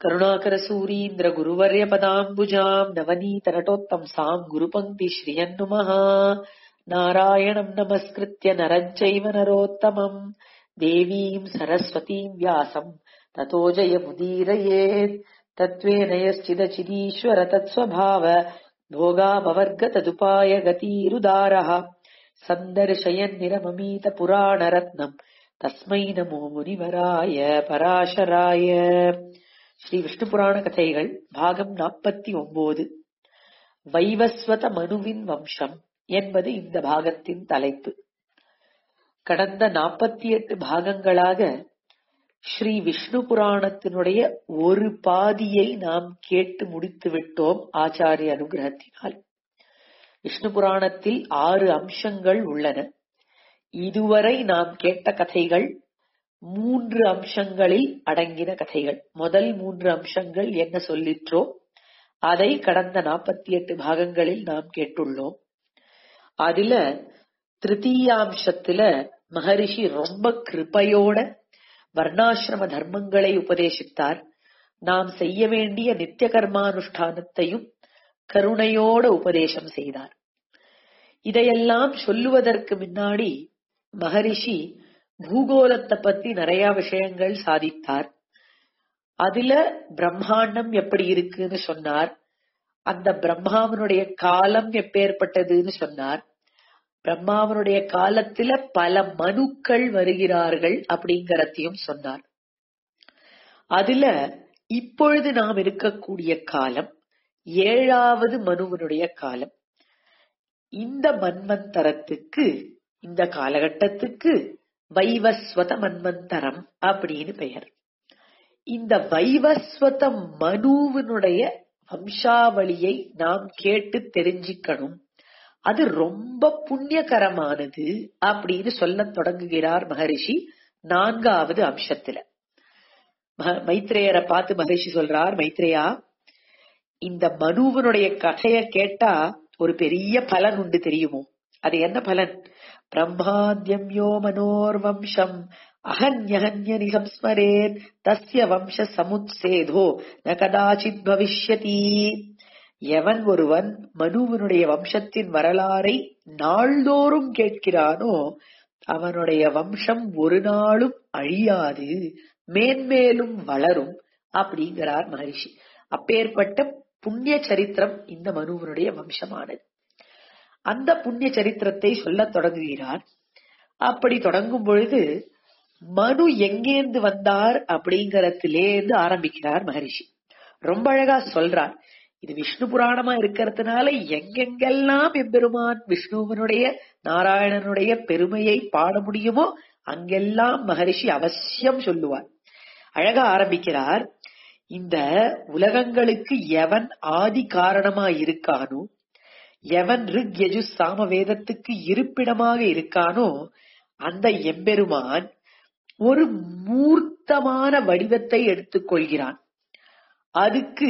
करुणाकरसूरीन्द्र गुरुवर्यपदाम्बुजाम् नवनीतनटोत्तंसाम् गुरुपङ्क्तिश्रियन्नुमः नारायणम् नमस्कृत्य नरम् चैव नरोत्तमम् देवीम् सरस्वतीम् व्यासम् ततो जयमुदीरयेत् तत्त्वेन यश्चिदचिदीश्वर तत्स्वभाव भोगापवर्ग तदुपाय गतीरुदारः सन्दर्शयन्निरममीत पुराणरत्नम् தஸ்மை நமோ முனிவராய பராசராய ஸ்ரீ விஷ்ணு புராண கதைகள் பாகம் நாற்பத்தி ஒன்பது வைவஸ்வத மனுவின் வம்சம் என்பது இந்த பாகத்தின் தலைப்பு கடந்த நாற்பத்தி எட்டு பாகங்களாக ஸ்ரீ விஷ்ணு புராணத்தினுடைய ஒரு பாதியை நாம் கேட்டு முடித்து விட்டோம் ஆச்சாரிய அனுகிரகத்தினால் விஷ்ணு புராணத்தில் ஆறு அம்சங்கள் உள்ளன இதுவரை நாம் கேட்ட கதைகள் மூன்று அம்சங்களில் அடங்கின கதைகள் முதல் மூன்று அம்சங்கள் என்ன சொல்லிற்றோ அதை கடந்த நாற்பத்தி எட்டு பாகங்களில் நாம் கேட்டுள்ளோம் அதுல திருத்தீயாம்சத்துல மகரிஷி ரொம்ப கிருப்பையோட வர்ணாசிரம தர்மங்களை உபதேசித்தார் நாம் செய்ய வேண்டிய நித்திய கர்மானுஷ்டானத்தையும் கருணையோட உபதேசம் செய்தார் இதையெல்லாம் சொல்லுவதற்கு முன்னாடி மகரிஷி பூகோளத்தை பத்தி நிறைய விஷயங்கள் சாதித்தார் அதுல பிரம்மாண்டம் எப்படி இருக்குன்னு சொன்னார் அந்த பிரம்மாவனுடைய காலம் எப்பேற்பட்டதுன்னு சொன்னார் பிரம்மாவனுடைய காலத்துல பல மனுக்கள் வருகிறார்கள் அப்படிங்கறதையும் சொன்னார் அதுல இப்பொழுது நாம் இருக்கக்கூடிய காலம் ஏழாவது மனுவனுடைய காலம் இந்த மன்வந்தரத்துக்கு இந்த காலகட்டத்துக்கு வைவஸ்வத மன்வந்தரம் அப்படின்னு பெயர் இந்த வைவஸ்வத மனுவினுடைய வம்சாவளியை நாம் கேட்டு தெரிஞ்சுக்கணும் அது ரொம்ப புண்ணியகரமானது அப்படின்னு சொல்ல தொடங்குகிறார் மகரிஷி நான்காவது அம்சத்துல மைத்ரேயரை பார்த்து மகரிஷி சொல்றார் மைத்ரேயா இந்த மனுவனுடைய கதைய கேட்டா ஒரு பெரிய பலன் உண்டு தெரியுமோ அது என்ன பலன் பிரம்மாத்யம்யோ மனோர்வம்சம் அகன்யஹன்ய நிகம்ஸ்மரேத் தஸ்ய வம்ச சமுத்சேதோ ந கதாச்சித் பவிஷ்யதி எவன் ஒருவன் மனுவனுடைய வம்சத்தின் வரலாறை நாள்தோறும் கேட்கிறானோ அவனுடைய வம்சம் ஒரு நாளும் அழியாது மேன்மேலும் வளரும் அப்படிங்கிறார் மகரிஷி அப்பேற்பட்ட புண்ணிய சரித்திரம் இந்த மனுவனுடைய வம்சமானது அந்த புண்ணிய சரித்திரத்தை சொல்ல தொடங்குகிறார் அப்படி தொடங்கும் பொழுது மனு எங்கேந்து வந்தார் அப்படிங்கறதுலேருந்து ஆரம்பிக்கிறார் மகரிஷி ரொம்ப அழகா சொல்றார் இது விஷ்ணு புராணமா இருக்கிறதுனால எங்கெங்கெல்லாம் எம்பெருமான் விஷ்ணுவனுடைய நாராயணனுடைய பெருமையை பாட முடியுமோ அங்கெல்லாம் மகரிஷி அவசியம் சொல்லுவார் அழகா ஆரம்பிக்கிறார் இந்த உலகங்களுக்கு எவன் ஆதி காரணமா இருக்கானோ எவன் ரிக் யஜு சாம வேதத்துக்கு இருப்பிடமாக இருக்கானோ அந்த எம்பெருமான் ஒரு மூர்த்தமான வடிவத்தை எடுத்துக்கொள்கிறான் அதுக்கு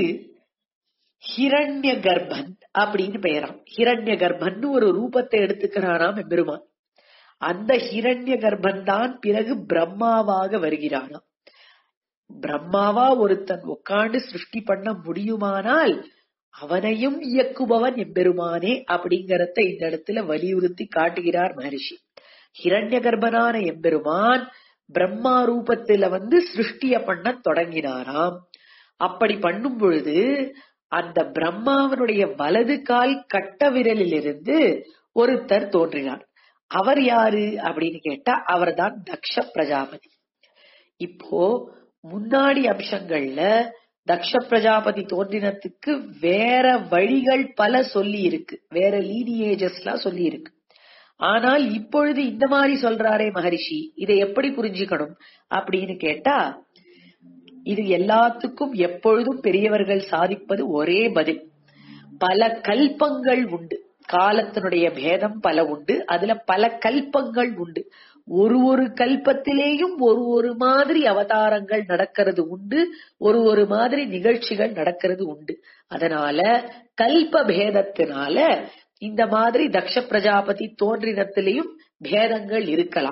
ஹிரண்ய கர்ப்பன் அப்படின்னு பெயராம் ஹிரண்ய கர்ப்பன் ஒரு ரூபத்தை எடுத்துக்கிறானாம் எம்பெருமான் அந்த ஹிரண்ய கர்ப்பன் தான் பிறகு பிரம்மாவாக வருகிறானாம் பிரம்மாவா ஒருத்தன் உட்காந்து சிருஷ்டி பண்ண முடியுமானால் அவனையும் இயக்குபவன் எம்பெருமானே அப்படிங்கறத இந்த இடத்துல வலியுறுத்தி காட்டுகிறார் மகரிஷி ஹிரண்ய கர்ப்பனான எம்பெருமான் பிரம்மா ரூபத்துல வந்து சிருஷ்டிய பண்ண தொடங்கினாராம் அப்படி பண்ணும் பொழுது அந்த பிரம்மாவனுடைய வலது கால் கட்ட விரலிலிருந்து ஒருத்தர் தோன்றினார் அவர் யாரு அப்படின்னு கேட்டா அவர்தான் தக்ஷ பிரஜாபதி இப்போ முன்னாடி அம்சங்கள்ல தக்ஷ பிரஜாபதி தோன்றினத்துக்கு வேற வழிகள் பல சொல்லி இருக்கு வேற லீனியேஜஸ் எல்லாம் சொல்லி இருக்கு ஆனால் இப்பொழுது இந்த மாதிரி சொல்றாரே மகரிஷி இதை எப்படி புரிஞ்சுக்கணும் அப்படின்னு கேட்டா இது எல்லாத்துக்கும் எப்பொழுதும் பெரியவர்கள் சாதிப்பது ஒரே பதில் பல கல்பங்கள் உண்டு காலத்தினுடைய பேதம் பல உண்டு அதுல பல கல்பங்கள் உண்டு ஒரு ஒரு கல்பத்திலேயும் ஒரு ஒரு மாதிரி அவதாரங்கள் நடக்கிறது உண்டு ஒரு ஒரு மாதிரி நிகழ்ச்சிகள் நடக்கிறது உண்டு அதனால கல்ப பேதத்தினால இந்த மாதிரி தக்ஷ பிரஜாபதி தோன்றினத்திலையும் பேதங்கள் இருக்கலாம்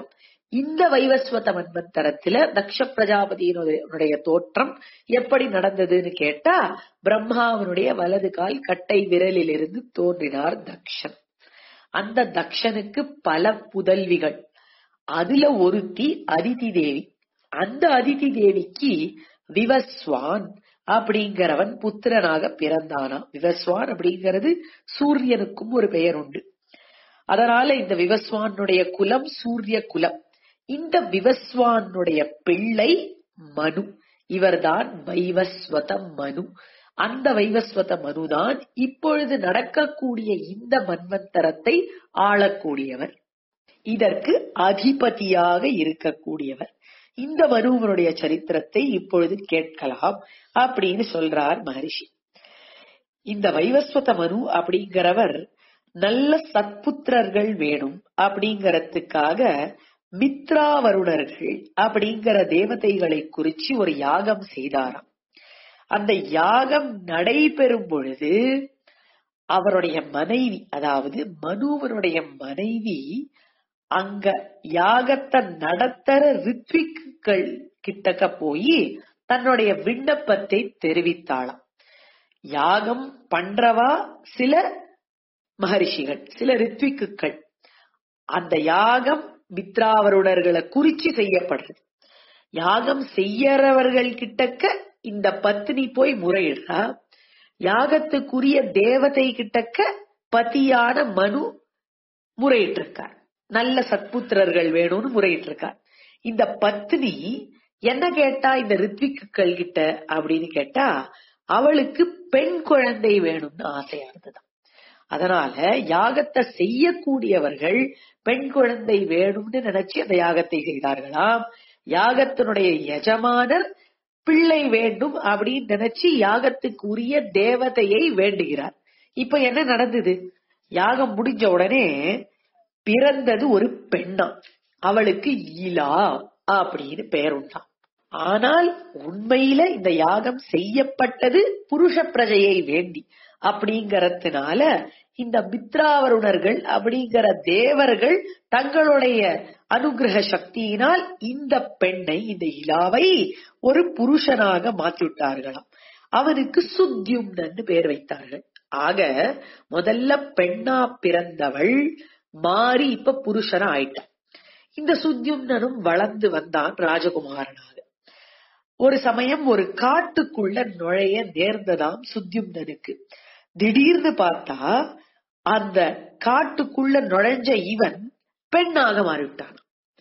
இந்த வைவஸ்வத மன்வந்தரத்துல தக்ஷ பிரஜாபதியினுடைய தோற்றம் எப்படி நடந்ததுன்னு கேட்டா பிரம்மாவனுடைய வலது கால் கட்டை விரலிலிருந்து தோன்றினார் தக்ஷன் அந்த தக்ஷனுக்கு பல புதல்விகள் அதுல ஒருத்தி அதிதி தேவி அந்த அதிதி தேவிக்கு விவஸ்வான் அப்படிங்கிறவன் புத்திரனாக பிறந்தானா விவஸ்வான் அப்படிங்கிறது சூரியனுக்கும் ஒரு பெயர் உண்டு அதனால இந்த விவஸ்வானுடைய குலம் சூரிய குலம் இந்த விவஸ்வானுடைய பிள்ளை மனு இவர்தான் வைவஸ்வத மனு அந்த வைவஸ்வத மனுதான் இப்பொழுது நடக்கக்கூடிய இந்த மன்வந்தரத்தை ஆளக்கூடியவர் இதற்கு அதிபதியாக இருக்கக்கூடியவர் இந்த மனுவனுடைய சரித்திரத்தை இப்பொழுது கேட்கலாம் அப்படின்னு சொல்றார் மகரிஷி இந்த வைவஸ்வத மனு அப்படிங்கிறவர் நல்ல சத்புத்திரர்கள் வேணும் அப்படிங்கறதுக்காக மித்ராவருணர்கள் அப்படிங்கிற தேவதைகளை குறிச்சு ஒரு யாகம் செய்தாராம் அந்த யாகம் நடைபெறும் பொழுது அவருடைய மனைவி அதாவது மனுவனுடைய மனைவி அங்க யாகத்தை நடத்துற ரித்விக்குகள் கிட்டக்க போய் தன்னுடைய விண்ணப்பத்தை தெரிவித்தாளாம் யாகம் பண்றவா சில மகரிஷிகள் சில ரித்விக்குகள் அந்த யாகம் மித்ராவருடர்களை குறிச்சு செய்யப்படுறது யாகம் செய்யறவர்கள் கிட்டக்க இந்த பத்னி போய் முறையிடுறா யாகத்துக்குரிய தேவதை கிட்டக்க பதியான மனு முறையிட்டு இருக்கார் நல்ல சத்புத்திரர்கள் வேணும்னு முறையிட்டு இருக்கார் இந்த பத்னி என்ன கேட்டா இந்த ரித்விக்குகள் கிட்ட அப்படின்னு கேட்டா அவளுக்கு பெண் குழந்தை வேணும்னு ஆசையா இருந்ததாம் அதனால யாகத்தை செய்யக்கூடியவர்கள் பெண் குழந்தை வேணும்னு நினைச்சு அந்த யாகத்தை செய்தார்களாம் யாகத்தினுடைய எஜமானர் பிள்ளை வேண்டும் அப்படின்னு நினைச்சு யாகத்துக்கு உரிய தேவதையை வேண்டுகிறார் இப்ப என்ன நடந்தது யாகம் முடிஞ்ச உடனே பிறந்தது ஒரு பெண்ணா அவளுக்கு ஈலா அப்படின்னு பெயர் உண்டாம் ஆனால் உண்மையில இந்த யாகம் செய்யப்பட்டது புருஷ பிரஜையை வேண்டி அப்படிங்கறதுனால இந்த மித்ராவருணர்கள் அப்படிங்கிற தேவர்கள் தங்களுடைய அனுகிரக சக்தியினால் இந்த பெண்ணை இந்த இலாவை ஒரு புருஷனாக மாற்றிவிட்டார்களாம் அவனுக்கு சுத்யும்னு பேர் வைத்தார்கள் ஆக முதல்ல பெண்ணா பிறந்தவள் மாறி இப்ப புருஷனா ஆயிட்டான் இந்த சுத்யும்னனும் வளர்ந்து வந்தான் ராஜகுமாரனாக ஒரு சமயம் ஒரு காட்டுக்குள்ள நுழைய நேர்ந்ததாம் சுத்யும்னனுக்கு திடீர்னு பார்த்தா அந்த காட்டுக்குள்ள நுழைஞ்ச இவன் பெண்ணாக மாறிவிட்டான்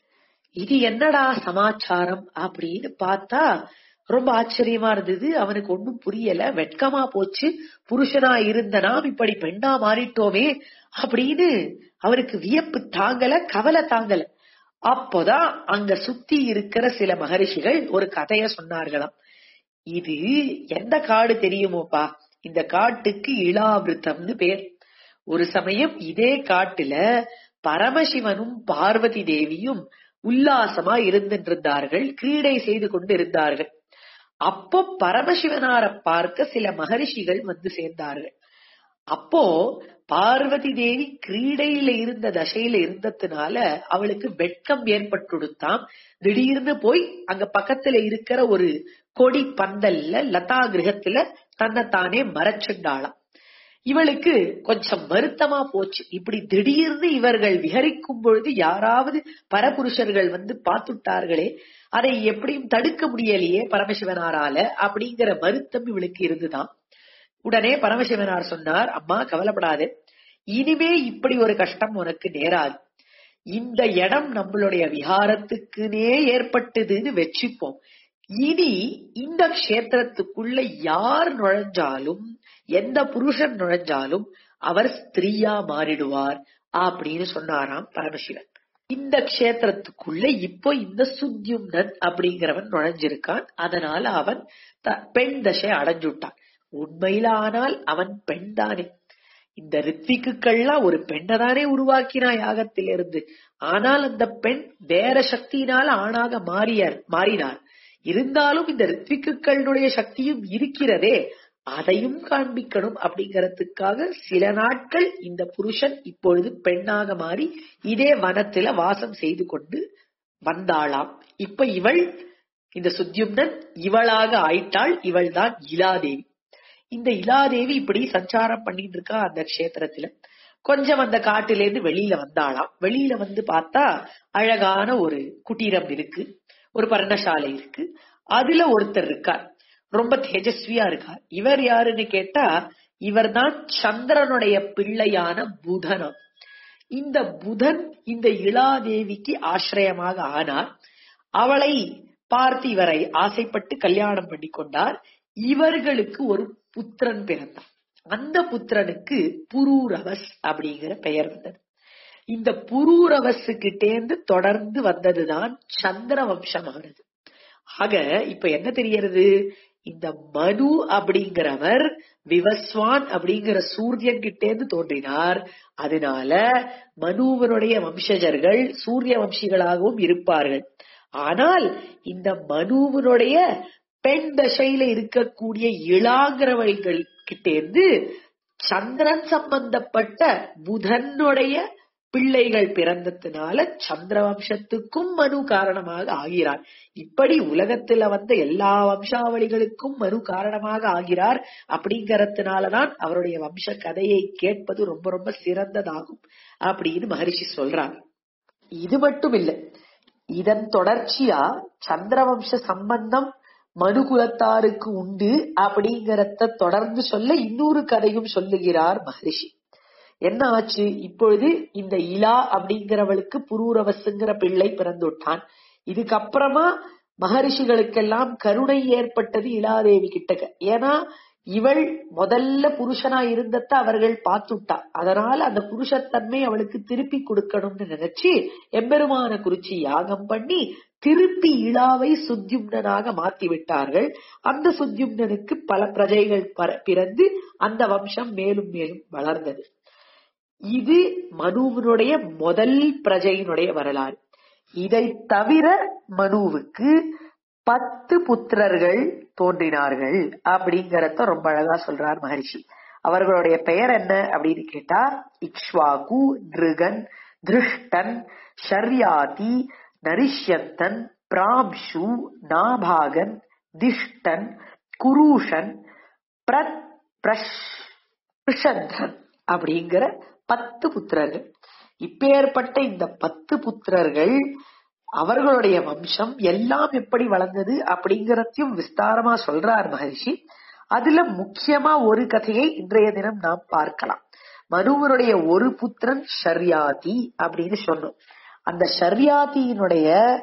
இது என்னடா சமாச்சாரம் அப்படின்னு பார்த்தா ரொம்ப ஆச்சரியமா இருந்தது அவனுக்கு ஒண்ணும் புரியல வெட்கமா போச்சு புருஷனா இருந்த நாம் இப்படி பெண்ணா மாறிட்டோமே அப்படின்னு அவருக்கு வியப்பு தாங்கல கவலை தாங்கல அப்போதான் அங்க சுத்தி இருக்கிற சில மகரிஷிகள் ஒரு கதைய சொன்னார்களாம் இது எந்த காடு தெரியுமோப்பா இந்த காட்டுக்கு இளாவிருத்தம்னு பேர் ஒரு சமயம் இதே காட்டுல பரமசிவனும் பார்வதி தேவியும் உல்லாசமா இருந்துட்டு இருந்தார்கள் கிரீடை செய்து கொண்டு இருந்தார்கள் அப்போ பரமசிவனார பார்க்க சில மகரிஷிகள் வந்து சேர்ந்தார்கள் அப்போ பார்வதி தேவி கிரீடையில இருந்த தசையில இருந்ததுனால அவளுக்கு வெட்கம் ஏற்பட்டுடுத்தாம் திடீர்னு போய் அங்க பக்கத்துல இருக்கிற ஒரு கொடி பந்தல்ல லதா கிரகத்துல தன்னைத்தானே மறைச்சுண்டாளாம் இவளுக்கு கொஞ்சம் வருத்தமா போச்சு இப்படி திடீர்னு இவர்கள் விஹரிக்கும் பொழுது யாராவது பரபுருஷர்கள் வந்து பார்த்துட்டார்களே அதை எப்படியும் தடுக்க முடியலையே பரமசிவனாரால அப்படிங்கிற வருத்தம் இவளுக்கு இருந்துதான் உடனே பரமசிவனார் சொன்னார் அம்மா கவலைப்படாதே இனிமே இப்படி ஒரு கஷ்டம் உனக்கு நேராது இந்த இடம் நம்மளுடைய விஹாரத்துக்குனே ஏற்பட்டதுன்னு வச்சுப்போம் இனி இந்த கஷேத்திரத்துக்குள்ள யார் நுழைஞ்சாலும் எந்த புருஷன் நுழைஞ்சாலும் அவர் ஸ்திரீயா மாறிடுவார் அப்படின்னு சொன்னாராம் பரமசிவன் இந்த கஷேத்திரத்துக்குள்ள இப்போ இந்த சுத்யும்னன் அப்படிங்கிறவன் நுழைஞ்சிருக்கான் அதனால அவன் பெண் தசை அடைஞ்சுட்டான் உண்மையில ஆனால் அவன் பெண் தானே இந்த ரித்விக்குகள்லாம் ஒரு பெண்ணை தானே உருவாக்கினா யாகத்திலிருந்து ஆனால் அந்த பெண் வேற சக்தியினால ஆணாக மாறியார் மாறினார் இருந்தாலும் இந்த ரித்விக்குகளுடைய சக்தியும் இருக்கிறதே அதையும் காண்பிக்கணும் அப்படிங்கறதுக்காக சில நாட்கள் இந்த புருஷன் இப்பொழுது பெண்ணாக மாறி இதே வனத்துல வாசம் செய்து கொண்டு வந்தாளாம் இப்ப இவள் இந்த சுத்யும்னன் இவளாக ஆயிட்டாள் இவள் தான் இலாதேவி இந்த இலாதேவி இப்படி சஞ்சாரம் பண்ணிட்டு இருக்கா அந்த க்ஷேத்திரத்துல கொஞ்சம் அந்த காட்டுல இருந்து வெளியில வந்தாளாம் வெளியில வந்து பார்த்தா அழகான ஒரு குட்டீரம் இருக்கு ஒரு பர்ணசாலை இருக்கு அதுல ஒருத்தர் இருக்கார் ரொம்ப தேஜஸ்வியா இருக்கார் இவர் யாருன்னு கேட்டா இவர்தான் சந்திரனுடைய பிள்ளையான புதனம் இந்த புதன் இந்த இளாதேவிக்கு ஆசிரியமாக ஆனார் அவளை பார்த்து இவரை ஆசைப்பட்டு கல்யாணம் பண்ணி கொண்டார் இவர்களுக்கு ஒரு புத்திரன் பிறந்தார் அந்த புத்திரனுக்கு புரூரவஸ் அப்படிங்கிற பெயர் வந்தது இந்த புரூரவசு கிட்டேந்து தொடர்ந்து வந்ததுதான் சந்திர வம்சமானது ஆக இப்ப என்ன தெரியறது இந்த மனு அப்படிங்கிறவர் விவஸ்வான் அப்படிங்கிற சூரியன் கிட்டேந்து தோன்றினார் அதனால மனுவனுடைய வம்சஜர்கள் சூரிய வம்சிகளாகவும் இருப்பார்கள் ஆனால் இந்த மனுவனுடைய பெண் தசையில இருக்கக்கூடிய இளாங்கிறவர்கள் கிட்டேந்து சந்திரன் சம்பந்தப்பட்ட புதனுடைய பிள்ளைகள் பிறந்ததுனால சந்திர வம்சத்துக்கும் மனு காரணமாக ஆகிறார் இப்படி உலகத்துல வந்த எல்லா வம்சாவளிகளுக்கும் மனு காரணமாக ஆகிறார் அப்படிங்கறதுனாலதான் அவருடைய வம்ச கதையை கேட்பது ரொம்ப ரொம்ப சிறந்ததாகும் அப்படின்னு மகரிஷி சொல்றாங்க இது மட்டும் இல்ல இதன் தொடர்ச்சியா சந்திரவம்ச சம்பந்தம் மனு குலத்தாருக்கு உண்டு அப்படிங்கறத தொடர்ந்து சொல்ல இன்னொரு கதையும் சொல்லுகிறார் மகரிஷி என்ன ஆச்சு இப்பொழுது இந்த இலா அப்படிங்கிறவளுக்கு புரூரவசுங்கிற பிள்ளை பிறந்துட்டான் இதுக்கப்புறமா மகரிஷிகளுக்கெல்லாம் கருணை ஏற்பட்டது இலாதேவி கிட்டக்க ஏன்னா இவள் முதல்ல புருஷனா இருந்தத அவர்கள் பார்த்துட்டா அதனால அந்த புருஷத்தன்மை அவளுக்கு திருப்பி கொடுக்கணும்னு நினைச்சு எம்பெருமான குறிச்சி யாகம் பண்ணி திருப்பி இளாவை சுத்யும்னனாக மாத்தி விட்டார்கள் அந்த சுத்யும்னனுக்கு பல பிரஜைகள் பிறந்து அந்த வம்சம் மேலும் மேலும் வளர்ந்தது இது மனுவனுடைய முதல் பிரஜையினுடைய வரலாறு இதை தவிர மனுவுக்கு பத்து புத்திரர்கள் தோன்றினார்கள் அப்படிங்கறத ரொம்ப அழகா சொல்றார் மகரிஷி அவர்களுடைய பெயர் என்ன அப்படின்னு கேட்டா இக்ஷ்வாகு நிருகன் திருஷ்டன் ஷர்யாதி நரிஷ்யந்தன் பிராம்ஷு நாபாகன் திஷ்டன் குரூஷன் பிரத் பிரஷந்தன் அப்படிங்கிற பத்து புத்திரர்கள் இப்பேற்பட்ட இந்த பத்து புத்திரர்கள் அவர்களுடைய வம்சம் எல்லாம் எப்படி வளர்ந்தது அப்படிங்கறதையும் விஸ்தாரமா சொல்றார் மகரிஷி அதுல முக்கியமா ஒரு கதையை இன்றைய தினம் நாம் பார்க்கலாம் மனுவனுடைய ஒரு புத்திரன் ஷர்யாதி அப்படின்னு சொன்னோம் அந்த ஷர்யாதியினுடைய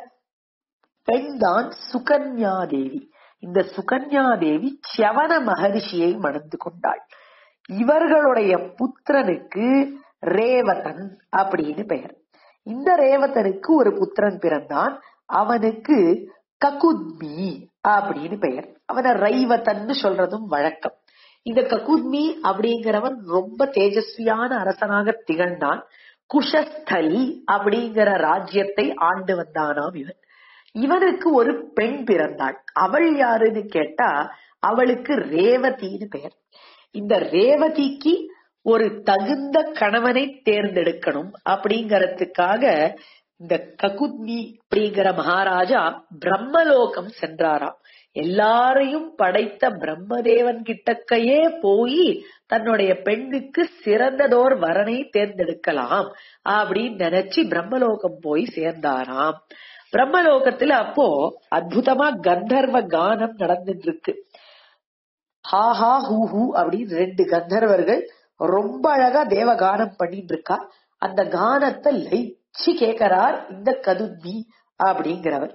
பெண் தான் சுகன்யா தேவி இந்த சுகன்யா தேவி சவன மகரிஷியை மணந்து கொண்டாள் இவர்களுடைய புத்திரனுக்கு ரேவதன் அப்படின்னு பெயர் இந்த ரேவதனுக்கு ஒரு புத்திரன் பிறந்தான் அவனுக்கு ககுத்மி அப்படின்னு பெயர் அவனை ரைவதன்னு சொல்றதும் வழக்கம் இந்த ககுத்மி அப்படிங்கிறவன் ரொம்ப தேஜஸ்வியான அரசனாக திகழ்ந்தான் குஷஸ்தலி அப்படிங்கிற ராஜ்யத்தை ஆண்டு வந்தானாம் இவன் இவனுக்கு ஒரு பெண் பிறந்தாள் அவள் யாருன்னு கேட்டா அவளுக்கு ரேவதின்னு பெயர் இந்த ரேவதிக்கு ஒரு தகுந்த கணவனை தேர்ந்தெடுக்கணும் அப்படிங்கறதுக்காக இந்த ககுத்னி அப்படிங்கிற மகாராஜா பிரம்மலோகம் சென்றாராம் எல்லாரையும் படைத்த பிரம்மதேவன் கிட்டக்கையே போய் தன்னுடைய பெண்ணுக்கு சிறந்ததோர் வரனை தேர்ந்தெடுக்கலாம் அப்படின்னு நினைச்சு பிரம்மலோகம் போய் சேர்ந்தாராம் பிரம்மலோகத்துல அப்போ அற்புதமா கந்தர்வ கானம் நடந்துட்டு இருக்கு ஹா ஹா ஹூ ஹூ அப்படின்னு ரெண்டு கந்தர்வர்கள் ரொம்ப அழகா தேவ கானம் பண்ணிட்டு இருக்கா அந்த கானத்தை லயிச்சு கேட்கிறார் இந்த கதுத்மி அப்படிங்கிறவர்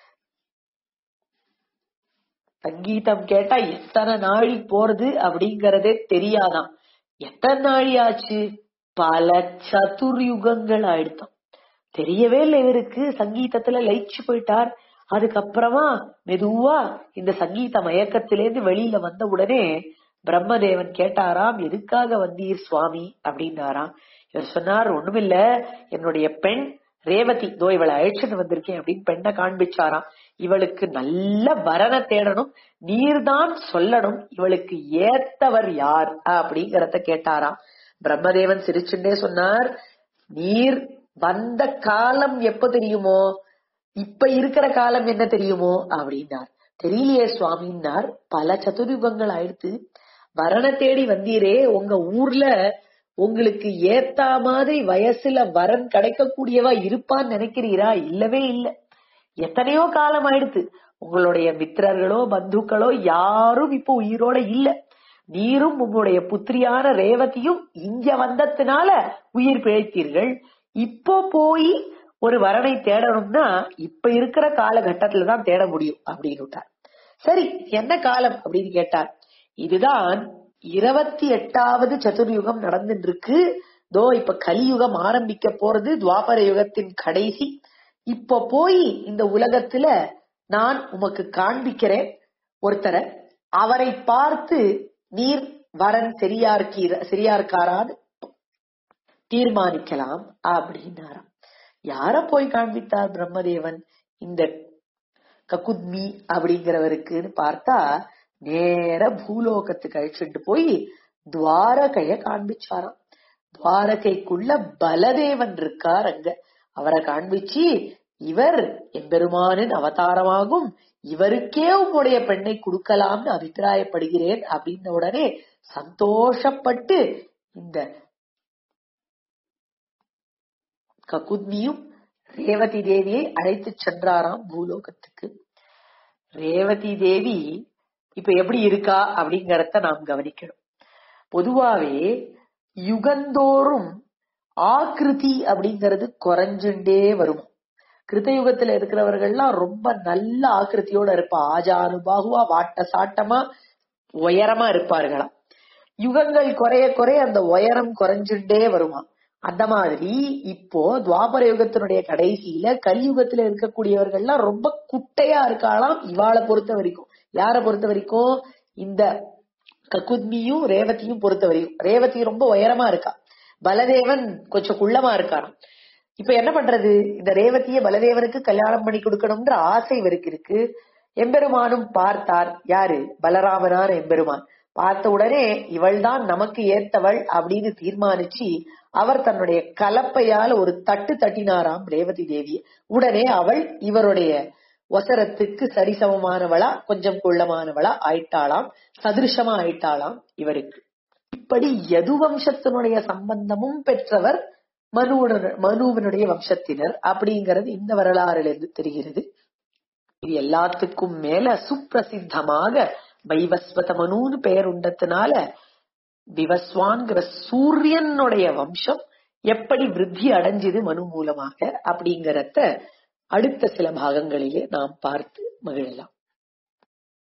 சங்கீதம் கேட்டா எத்தனை நாழி போறது அப்படிங்கறதே தெரியாதாம் எத்தனை நாழி ஆச்சு பல சதுர்யுகங்கள் ஆயிடுத்தாம் தெரியவே இல்லை இவருக்கு சங்கீதத்துல லயிச்சு போயிட்டார் அதுக்கப்புறமா மெதுவா இந்த சங்கீத மயக்கத்திலேருந்து வெளியில வந்த உடனே பிரம்மதேவன் கேட்டாராம் எதுக்காக வந்தீர் சுவாமி அப்படின்னாராம் இவர் சொன்னார் ஒண்ணுமில்ல என்னுடைய பெண் ரேவதி தோ இவளை அழைச்சிட்டு வந்திருக்கேன் அப்படின்னு பெண்ணை காண்பிச்சாராம் இவளுக்கு நல்ல வரனை தேடணும் நீர்தான் சொல்லணும் இவளுக்கு ஏத்தவர் யார் அப்படிங்கறத கேட்டாராம் பிரம்மதேவன் சிரிச்சுட்டே சொன்னார் நீர் வந்த காலம் எப்ப தெரியுமோ இப்ப இருக்கிற காலம் என்ன தெரியுமோ அப்படின்னார் தெரியலையே சுவாமின்னார் பல சதுர்யுகங்கள் ஆயிடுத்து வரனை தேடி வந்தீரே உங்க ஊர்ல உங்களுக்கு ஏத்தா மாதிரி வயசுல வரன் கிடைக்கக்கூடியவா இருப்பான்னு நினைக்கிறீரா இல்லவே இல்ல எத்தனையோ காலம் ஆயிடுத்து உங்களுடைய மித்திரர்களோ பந்துக்களோ யாரும் இப்போ உயிரோட இல்ல நீரும் உங்களுடைய புத்திரியான ரேவதியும் இங்க வந்ததுனால உயிர் பிழைத்தீர்கள் இப்போ போய் ஒரு வரனை தேடணும்னா இப்ப இருக்கிற காலகட்டத்துல தான் தேட முடியும் அப்படின்னு விட்டார் சரி என்ன காலம் அப்படின்னு கேட்டார் இதுதான் இருபத்தி எட்டாவது சதுர்யுகம் நடந்துட்டு இருக்கு தோ இப்ப கலியுகம் ஆரம்பிக்க போறது துவாபர யுகத்தின் கடைசி இப்ப போய் இந்த உலகத்துல நான் உமக்கு காண்பிக்கிறேன் ஒருத்தரை அவரை பார்த்து நீர் வரன் சரியா இருக்கீர சரியா இருக்காரான்னு தீர்மானிக்கலாம் அப்படின்னாராம் யார போய் காண்பித்தார் பிரம்மதேவன் இந்த ககுத்மி அப்படிங்கிறவருக்குன்னு பார்த்தா நேர பூலோகத்துக்கு அழிச்சுட்டு போய் துவாரகைய காண்பிச்சாராம் துவாரகைக்குள்ள பலதேவன் இருக்கார் அங்க அவரை காண்பிச்சு இவர் எம்பெருமானின் அவதாரமாகும் இவருக்கே உங்களுடைய பெண்ணை கொடுக்கலாம்னு அபிப்பிராயப்படுகிறேன் அப்படின்ன உடனே சந்தோஷப்பட்டு இந்த ககுத்மியும் ரேவதி தேவியை அழைத்து சென்றாராம் பூலோகத்துக்கு ரேவதி தேவி இப்ப எப்படி இருக்கா அப்படிங்கறத நாம் கவனிக்கணும் பொதுவாவே யுகந்தோறும் ஆக்கிருதி அப்படிங்கிறது குறைஞ்சுண்டே வரும் கிருத்தயுகத்துல இருக்கிறவர்கள்லாம் ரொம்ப நல்ல ஆக்கிருத்தியோட இருப்பா ஆஜானுபாகுவா வாட்ட சாட்டமா உயரமா இருப்பார்களாம் யுகங்கள் குறைய குறைய அந்த உயரம் குறைஞ்சுட்டே வருமா அந்த மாதிரி இப்போ துவாபர யுகத்தினுடைய கடைசியில கலியுகத்துல இருக்கக்கூடியவர்கள்லாம் ரொம்ப குட்டையா இருக்காளாம் இவாளை பொறுத்த வரைக்கும் யார பொறுத்த வரைக்கும் இந்த ககுத்மியும் ரேவதியும் பொறுத்த வரைக்கும் ரேவதி ரொம்ப உயரமா இருக்கா பலதேவன் கொஞ்சம் குள்ளமா இருக்காராம் இப்ப என்ன பண்றது இந்த ரேவதிய பலதேவனுக்கு கல்யாணம் பண்ணி கொடுக்கணும்ன்ற ஆசை இவருக்கு இருக்கு எம்பெருமானும் பார்த்தார் யாரு பலராமனார் எம்பெருமான் பார்த்த உடனே இவள்தான் நமக்கு ஏத்தவள் அப்படின்னு தீர்மானிச்சு அவர் தன்னுடைய கலப்பையால் ஒரு தட்டு தட்டினாராம் ரேவதி தேவி உடனே அவள் இவருடைய ஒசரத்துக்கு சரிசமமானவளா கொஞ்சம் குள்ளமானவளா ஆயிட்டாளாம் சதிருஷமா ஆயிட்டாளாம் இவருக்கு இப்படி யது வம்சத்தினுடைய சம்பந்தமும் பெற்றவர் மனுவன மனுவனுடைய வம்சத்தினர் அப்படிங்கிறது இந்த வரலாறுல தெரிகிறது இது எல்லாத்துக்கும் மேல சுப்பிரசித்தமாக வைவஸ்வத மனுன்னு பெயர் உண்டதுனால விவஸ்வான்கிற சூரியனுடைய வம்சம் எப்படி விருத்தி அடைஞ்சது மனு மூலமாக அப்படிங்கறத அடுத்த சில பாகங்களிலே நாம் பார்த்து மகிழலாம்